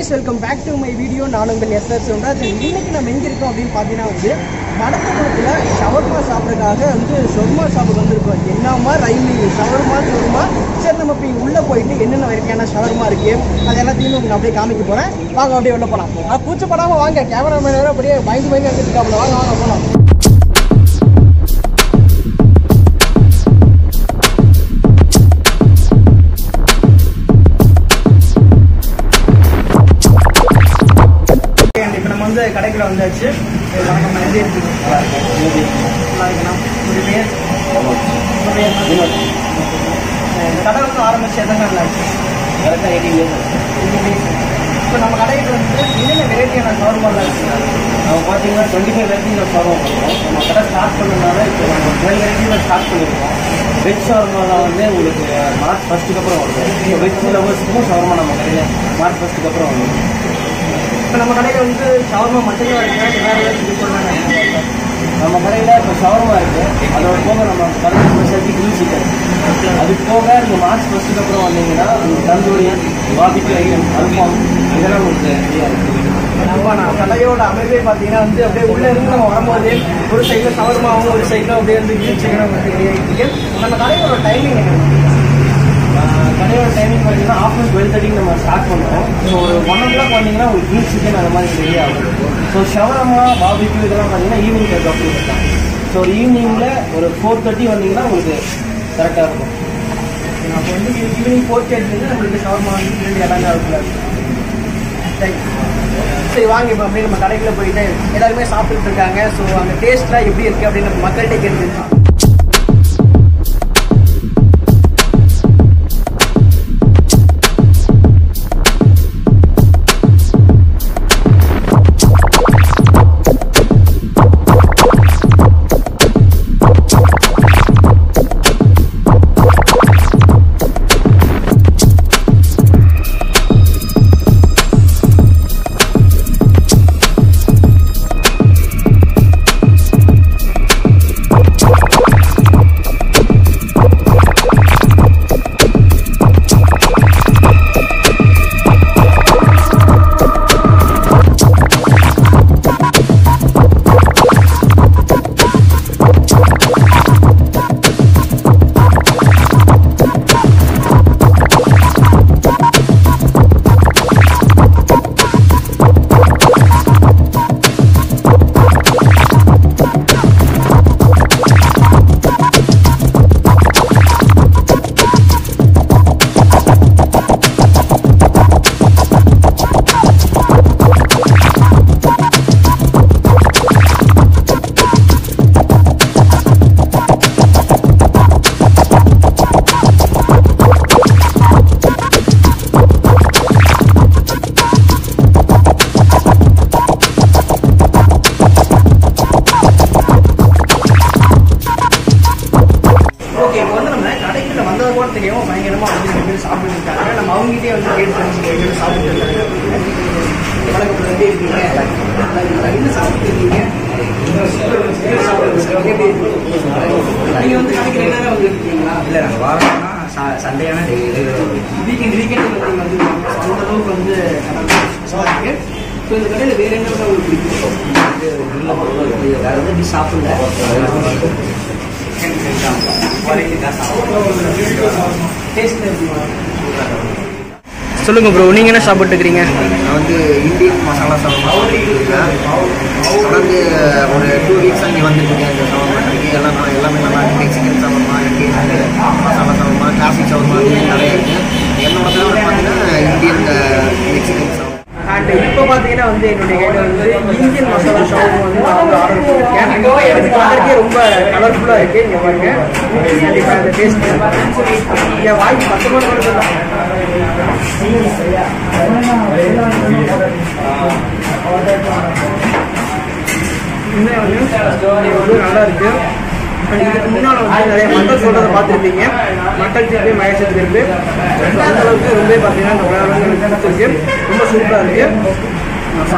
guys welcome back to my video நான் உங்கள் SR Shivraj இன்னைக்கு நம்ம எங்கே இருக்கோம் அப்படின்னு பார்த்தீங்கன்னா வந்து மடத்தகுளத்தில் ஷவர்மா சாப்பிட்றதுக்காக வந்து ஷொர்மா ஷாப்புக்கு வந்திருக்கோம் என்னமா ரைமிங் ஷவர்மா ஷொர்மா சரி நம்ம இப்போ இங்கே உள்ளே போயிட்டு என்னென்ன வெரைட்டியான ஷவர்மா இருக்கு அது எல்லாத்தையும் உங்களுக்கு நான் அப்படியே காமிக்க போகிறேன் வாங்க அப்படியே வெளில போகலாம் நான் கூச்சப்படாமல் வாங்க கேமராமேன் வேறு அப்படியே பயந்து பயந்து எடுத்துருக்காப்புல வாங்க வாங்க போகலாம் இப்போ நம்ம வந்து கடைக்குள்ள வந்தாச்சு இது வணக்கம் நான் எப்படி இருக்கீங்க நல்லா இருக்கணும் ஒரு பேர் உங்க பேர் இந்த கடை வந்து ஆரம்பிச்சு எத்தனை நாள் ஆச்சு கரெக்டாக எயிட்டி இயர்ஸ் இப்போ நம்ம கடையில் வந்து என்னென்ன வெரைட்டியான ஷவர்மாலாம் இருக்கு நம்ம பார்த்தீங்கன்னா டுவெண்ட்டி ஃபைவ் வெரைட்டியில் சர்வம் பண்ணுறோம் நம்ம கடை ஸ்டார்ட் பண்ணதுனால இப்போ நம்ம டுவெல் வெரைட்டியில் ஸ்டார்ட் பண்ணியிருக்கோம் வெஜ் ஷவர்மாவில் வந்து உங்களுக்கு மார்ச் ஃபஸ்ட்டுக்கு அப்புறம் வருது இப்போ வெஜ் லவர்ஸ்க்கும் ஷவர்மா நம்ம கடையில் மார்ச் ஃபஸ்ட்டுக்கு அப்புறம் வருது இப்போ நம்ம கடையில் வந்து ஷவர்மா மட்டுமே இருக்கு வேறு ஏதாவது இது பண்ணாங்க நம்ம கடையில் இப்போ ஷவர்மா இருக்குது அதோட போக நம்ம கடையில் ஸ்பெஷாலிட்டி கிரில் சிக்கன் அது போக நீங்கள் மார்ச் ஃபஸ்ட்டுக்கு அப்புறம் வந்தீங்கன்னா உங்களுக்கு தந்தூரி பாபிக்கு ஐட்டம் அல்ஃபாம் இதெல்லாம் உங்களுக்கு ரெடியாக இருக்குது நம்ம நான் கடையோட அமைப்பே பார்த்தீங்கன்னா வந்து அப்படியே உள்ளே இருந்து நம்ம வரும்போது ஒரு சைடில் ஷவர்மாவும் ஒரு சைடில் அப்படியே வந்து கிரில் சிக்கனும் வந்து ரெடி ஆகிட்டு நம்ம கடையோட டைமிங் என்ன ஆஹ் கடையோட டைமிங் பார்த்தீங்கன்னா ஆஃப்டர்நூன் டுவெல் தேர்ட்டிக்கு நம்ம ஸ்டார்ட் பண்ணுறோம் ஸோ ஒரு ஒன் ஓ கிளாக் வந்தீங்கன்னா உங்களுக்கு கிரில் சிக்கன் அந்த மாதிரி ரெடி ஆகும் ஸோ ஷவரமா பாபிக்யூ இதெல்லாம் பார்த்தீங்கன்னா ஈவினிங் டைப் அப்படி இருக்கலாம் ஸோ ஒரு ஈவினிங்கில் ஒரு ஃபோர் தேர்ட்டி வந்தீங்கன்னா உங்களுக்கு கரெக்டாக இருக்கும் அப்போ வந்து ஈவினிங் ஃபோர் தேர்ட்டி நம்மளுக்கு ஷவர்மா வந்து ரெண்டு எல்லாமே அவைலபிளாக சரி வாங்க இப்போ அப்படியே நம்ம கடைக்குள்ள போயிட்டு எல்லாருமே சாப்பிட்டுட்டு இருக்காங்க ஸோ அந்த டேஸ்ட்லாம் எப்படி இருக்கு அப்படின்னு நம்ம மக்கள்கிட்ட கேட்டு ஓகே இப்போ வந்து நம்ம கடைக்குள்ள வந்தது கூட தெரியும் பயங்கரமாக வந்து ரெண்டு பேரும் சாப்பிட்டு இருக்காங்க நம்ம அவங்ககிட்டயே வந்து கேட்டு தெரிஞ்சுக்க ரெண்டு பேரும் சாப்பிட்டு இருக்காங்க வணக்கம் எப்படி இருக்கீங்க என்ன சாப்பிட்டு இருக்கீங்க நீங்க வந்து கடைக்கு ரெகுலராக வந்து இருக்கீங்களா இல்லை நாங்கள் வாரம்னா சண்டே ஆனால் டெய்லி வீக்கெண்ட் வீக்கெண்ட் வந்து வந்து அந்த அளவுக்கு வந்து கடை இருக்கு ஸோ இந்த கடையில் வேற என்ன உங்களுக்கு பிடிக்கும் வேறு எதுவும் டிஷ் சாப்பிடல டேஸ்ட் சொல்லுங்க ப்ரோ நீங்க என்ன சாப்பிட்டு இருக்கிறீங்க நான் வந்து இந்தியன் மசாலா சாப்பிட்டு சாப்பிட்டுருக்கேன் தொடர்ந்து ஒரு டூ வீக்ஸ் அங்கே வந்துட்டுருக்கேன் இந்த சாப்பிட்றதுக்கு எல்லாம் நான் எல்லாமே நல்லா இருக்கு மெக்சிகன் சாப்பிட்மா இந்தியன் மசாலா சாப்பிட்மா கிளாசிக் சாப்பிட்மா நிறைய இருக்குது என்னோட ஃபேவரட் பார்த்தீங்கன்னா இந்தியன் மெக்சிகன் சாப்பிட்மா அண்ட் இப்போ பார்த்தீங்கன்னா வந்து என்னுடைய கையில் வந்து இந்தியன் மசாலா ஷாப் வந்து நான் வந்து ஆர்டர் பண்ணியிருக்கேன் எனக்கு பார்க்கறதுக்கே ரொம்ப கலர்ஃபுல்லாக இருக்கு இங்கே பாருங்க கண்டிப்பாக அந்த டேஸ்ட் என் வாய்க்கு பத்தமாக கொடுக்கல இன்னும் வந்து வந்து நல்லா இருக்கு And இதுக்கு முன்னால் வந்து நிறைய மக்கள் சொல்றதை பார்த்துருப்பீங்க மக்கள் திருப்பி மகேஷ் திருப்பி அந்த அளவுக்கு ரொம்ப பார்த்தீங்கன்னா இந்த உலகம் எனக்கு பிடிச்சிருக்கு ரொம்ப சூப்பராக இருக்கு நான்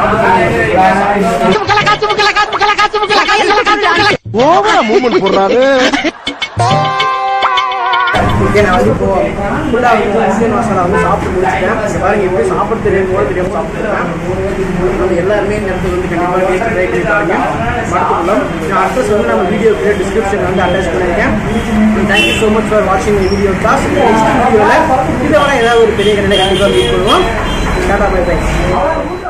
சாப்பிட்டு ஓவரா மூவ்மெண்ட் போடுறாரு ஓகே நான் வந்து இப்போ ஃபுல்லாக வந்து இந்தியன் மசாலா வந்து சாப்பிட்டு முடிச்சிட்டேன் இங்க பாருங்க எப்படி சாப்பிட தெரியும் போல தெரியாம சாப்பிட்டுருக்கேன் நம்ம எல்லாருமே இந்த இடத்துல வந்து கண்டிப்பாக டேஸ்ட் ட்ரை பண்ணி பாருங்க மடத்துக்குள்ளம் நான் அட்ரஸ் வந்து நம்ம வீடியோ டிஸ்கிரிப்ஷன் வந்து அட்டாச் பண்ணியிருக்கேன் தேங்க்யூ ஸோ மச் ஃபார் வாட்சிங் வீடியோ கிளாஸ் நெக்ஸ்ட் வீடியோவில் இதோட ஏதாவது ஒரு பெரிய கடையில் கண்டிப்பாக மீட் பண்ணுவோம் டாடா பை பை